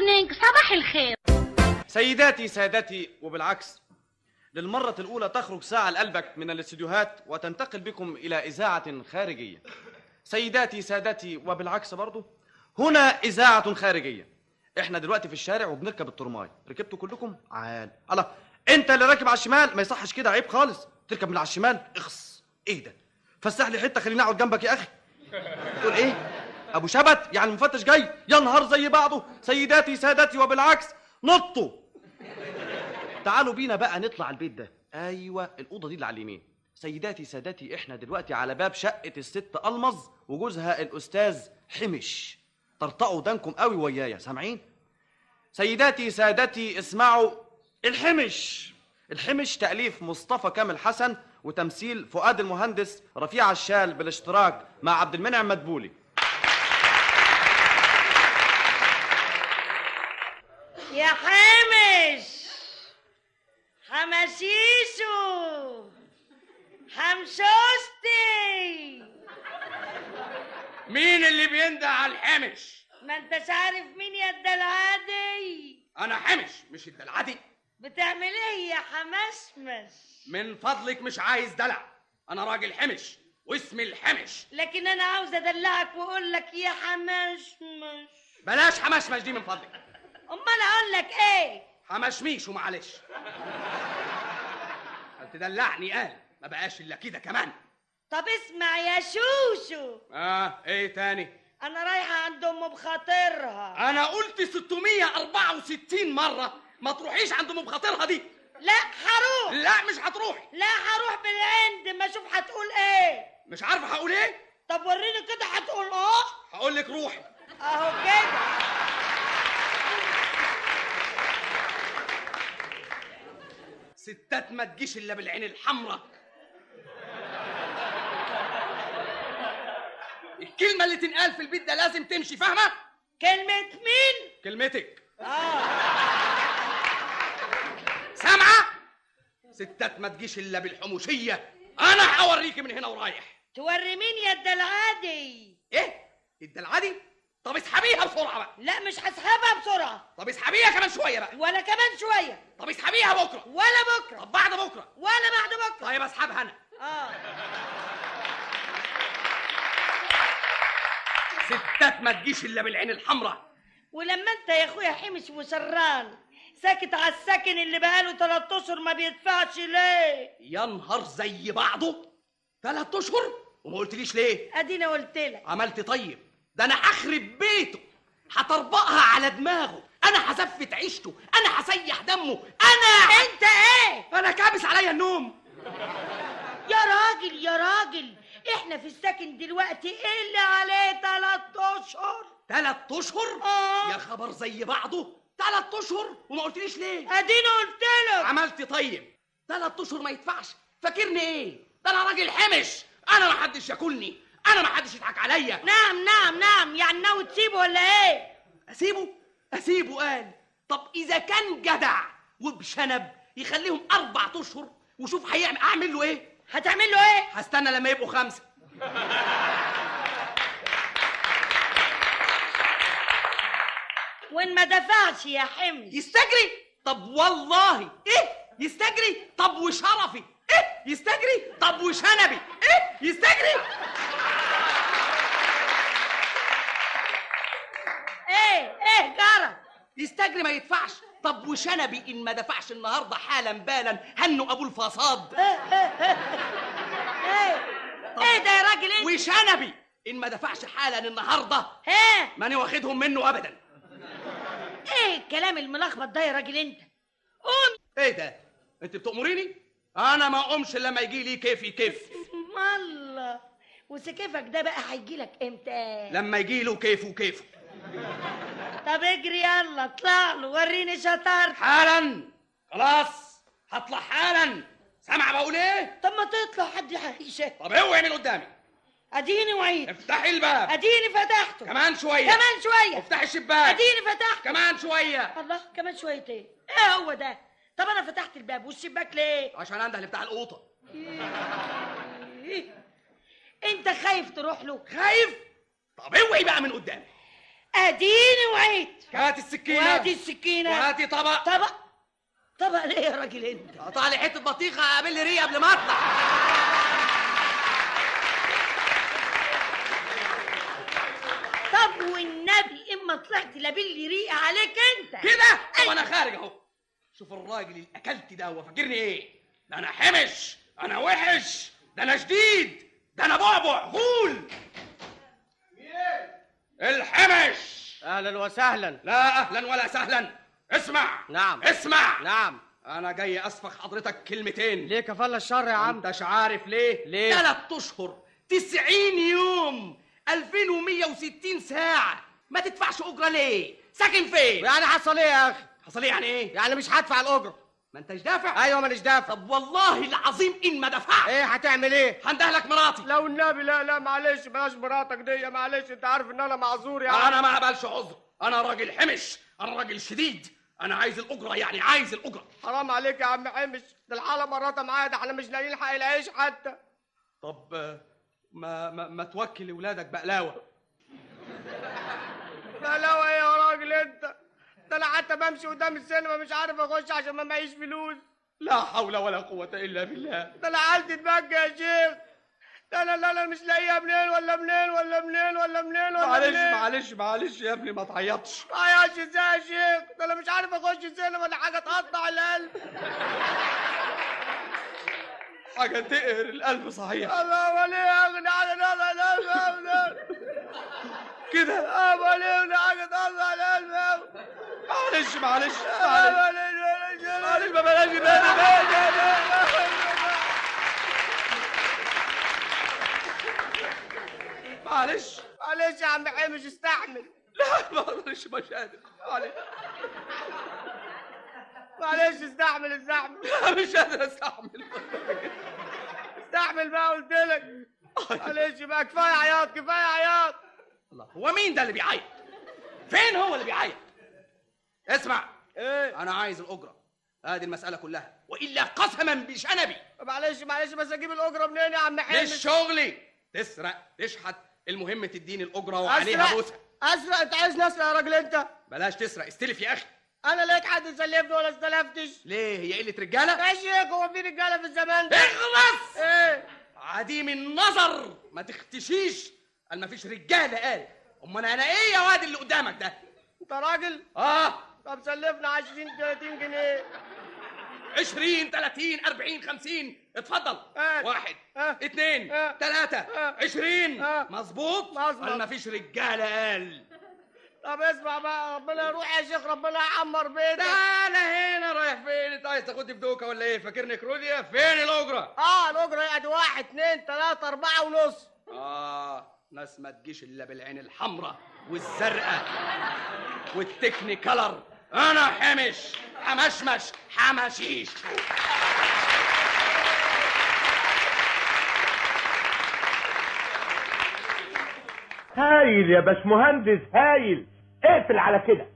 مورنينج صباح الخير سيداتي سادتي وبالعكس للمرة الأولى تخرج ساعة لقلبك من الاستديوهات وتنتقل بكم إلى إذاعة خارجية سيداتي سادتي وبالعكس برضو هنا إذاعة خارجية إحنا دلوقتي في الشارع وبنركب الترماي ركبتوا كلكم عال الله أنت اللي راكب على الشمال ما يصحش كده عيب خالص تركب من على الشمال اخص إيه ده فسح لي حتة خليني أقعد جنبك يا أخي تقول إيه أبو شبت يعني المفتش جاي يا نهار زي بعضه سيداتي سادتي وبالعكس نطوا تعالوا بينا بقى نطلع البيت ده ايوه الاوضه دي اللي على اليمين سيداتي سادتي احنا دلوقتي على باب شقه الست المظ وجوزها الاستاذ حمش طرطقوا ودانكم قوي ويايا سامعين سيداتي سادتي اسمعوا الحمش الحمش تأليف مصطفى كامل حسن وتمثيل فؤاد المهندس رفيع الشال بالاشتراك مع عبد المنعم مدبولي يا حامش حماسيسو حمسوستي مين اللي بيندى على الحمش ما انتش عارف مين يا الدلعادي انا حمش مش الدلعدي بتعمل ايه يا حمسمس من فضلك مش عايز دلع انا راجل حمش واسمي الحمش لكن انا عاوز ادلعك واقول لك يا حمسمس بلاش حمشمش دي من فضلك امال اقول لك ايه حمشميش ومعلش قال تدلعني قال ما بقاش الا كده كمان طب اسمع يا شوشو اه ايه تاني انا رايحه عند ام بخاطرها انا قلت 664 مره ما تروحيش عند ام بخاطرها دي لا هروح لا مش هتروحي لا هروح بالعند ما اشوف هتقول ايه مش عارفه هقول ايه طب وريني كده هتقول اه هقول لك روحي اهو كده ستات ما تجيش الا بالعين الحمراء الكلمة اللي تنقال في البيت ده لازم تمشي فاهمة؟ كلمة مين؟ كلمتك اه سامعة؟ ستات ما تجيش الا بالحموشية انا هوريكي من هنا ورايح توري مين يا الدلعادي؟ ايه؟ الدلعدي؟ طب اسحبيها بسرعة بقى لا مش هسحبها بسرعة طب اسحبيها كمان شوية بقى ولا كمان شوية طب اسحبيها بكرة ولا بكرة طب بعد بكرة ولا بعد بكرة طيب اسحبها انا اه ستات ما تجيش الا بالعين الحمراء ولما انت يا اخويا حمش وسران ساكت على السكن اللي بقاله تلات اشهر ما بيدفعش ليه؟ يا نهار زي بعضه ثلاث اشهر وما قلتليش ليه ادينا قلت لك عملت طيب ده انا هخرب بيته هطربقها على دماغه انا هزفت عيشته انا هسيح دمه انا انت ايه؟ انا كابس عليا النوم يا راجل يا راجل احنا في السكن دلوقتي ايه اللي عليه تلات اشهر؟ ثلاث اشهر آه. يا خبر زي بعضه ثلاث اشهر وما قلتليش ليه ادينا قلت لك عملت طيب ثلاث اشهر ما يدفعش فاكرني ايه ده انا راجل حمش انا ما حدش ياكلني انا ما حدش يضحك عليا نعم نعم نعم يعني ناوي تسيبه ولا ايه؟ اسيبه اسيبه قال طب اذا كان جدع وبشنب يخليهم اربع اشهر وشوف هيعمل اعمل له ايه هتعمل له ايه؟ هستنى لما يبقوا خمسه وان ما دفعش يا حمش يستجري طب والله ايه يستجري طب وشرفي ايه يستجري طب وشنبي ايه يستجري ايه ايه جرى؟ يستجري ما يدفعش طب وشنبي ان ما دفعش النهارده حالا بالا هنوا ابو الفصاد ايه ايه ده يا راجل انت؟ وشنبي ان ما دفعش حالا النهارده ها ماني واخدهم منه ابدا ايه الكلام الملخبط ده يا راجل انت؟ قوم ايه ده انت بتأمريني انا ما اقومش الا لما يجي لي كيفي كيف الله وسكيفك ده بقى هيجي لك امتى؟ لما يجي له كيفه كيفه طب اجري يلا اطلع له وريني شطارتك حالا خلاص هطلع حالا سامع بقول ايه طب ما تطلع حد يحيشك طب اوعي من قدامي اديني وعيد افتحي الباب اديني فتحته كمان شويه كمان شويه افتحي الشباك اديني فتحته كمان شويه الله كمان شويه ايه ايه هو ده طب انا فتحت الباب والشباك ليه عشان انده اللي بتاع القوطه إيه؟ انت خايف تروح له خايف طب اوعي بقى من قدامي اديني وعيت هات السكينه وادي السكينه وهاتي طبق طبق طبق ليه يا راجل انت قطع لي حته بطيخه قابل لي ريه قبل ما اطلع طب والنبي اما طلعت لابلي ريقه عليك انت كده طب انا خارج اهو شوف الراجل اللي اكلت ده هو فاكرني ايه ده انا حمش انا وحش ده انا شديد ده انا بعبع غول الحمش اهلا وسهلا لا اهلا ولا سهلا اسمع نعم. اسمع نعم انا جاي اسفخ حضرتك كلمتين ليه كفل الشر يا عم انتش عارف ليه ليه؟ ثلاث اشهر 90 يوم 2160 ساعه ما تدفعش اجره ليه ساكن فين يعني حصل ايه يا اخي حصل ايه يعني ايه يعني مش هدفع الاجره ما انتش دافع ايوه مانيش دافع طب والله العظيم ان ما دفعت ايه هتعمل ايه هندهلك مراتي لو النبي لا لا معلش بلاش مراتك دي معلش انت عارف ان انا معذور يا عم انا ما اقبلش عذر انا راجل حمش انا راجل شديد انا عايز الاجره يعني عايز الاجره حرام عليك يا عم حمش ده الحاله مراتها معايا ده احنا مش لاقيين حق العيش حتى طب آه، ما ما, ما توكل ولادك بقلاوه بلاوة ايه يا راجل انت ده انا حتى بمشي قدام السينما مش عارف اخش عشان ما معيش فلوس لا حول ولا قوه الا بالله ده انا حالتي تبقى يا شيخ ده انا لا انا مش لاقيها منين ولا منين ولا منين ولا منين ولا معلش منين معلش معلش يا ابني ما تعيطش عياش ازاي يا شيخ ده انا مش عارف اخش السينما ولا حاجه تقطع القلب حاجه تقهر القلب صحيح الله ولي اغنى عن القلب كده اه ولي اغنى حاجه تقطع القلب معلش معلش اه معلش ولي معلش ما بلاش تاني معلش معلش يا عم حمش استحمل لا ما اقدرش مش قادر معلش معلش استحمل استحمل لا مش قادر استحمل استحمل بقى قلت لك معلش بقى كفايه عياط كفايه عياط الله هو مين ده اللي بيعيط فين هو اللي بيعيط اسمع ايه انا عايز الاجره هذه المساله كلها والا قسما بشنبي معلش معلش بس اجيب الاجره منين يا عم مش حمش شغلي تسرق تشحت المهم تديني الاجره وعليها اسرق بوسه اسرق انت عايز نسرق يا راجل انت بلاش تسرق استلف يا اخي انا لقيت حد يسلفني ولا استلفتش ليه هي قله رجاله يا شيخ هو في رجاله في الزمان ده اخلص ايه عديم النظر ما تختشيش قال ما فيش رجاله قال امال انا ايه يا واد اللي قدامك ده انت راجل اه طب سلفنا 20 30 جنيه 20 30 40 50 اتفضل هات. واحد ها. اثنين ها. ثلاثة ها. 20 ها. مظبوط مظبوط. قال ما فيش رجالة قال طب اسمع بقى ربنا يروح يا شيخ ربنا يعمر بيتك تعالى هنا رايح فين انت عايز تاخدني في دوكة ولا ايه فاكرني كروديا فين الأجرة اه الاجره يعني واحد اتنين تلاته اربعه ونص اه ناس ما تجيش الا بالعين الحمراء والزرقاء والتكني كلر انا حمش حمشمش حمشيش هايل يا باشمهندس هايل اقفل على كده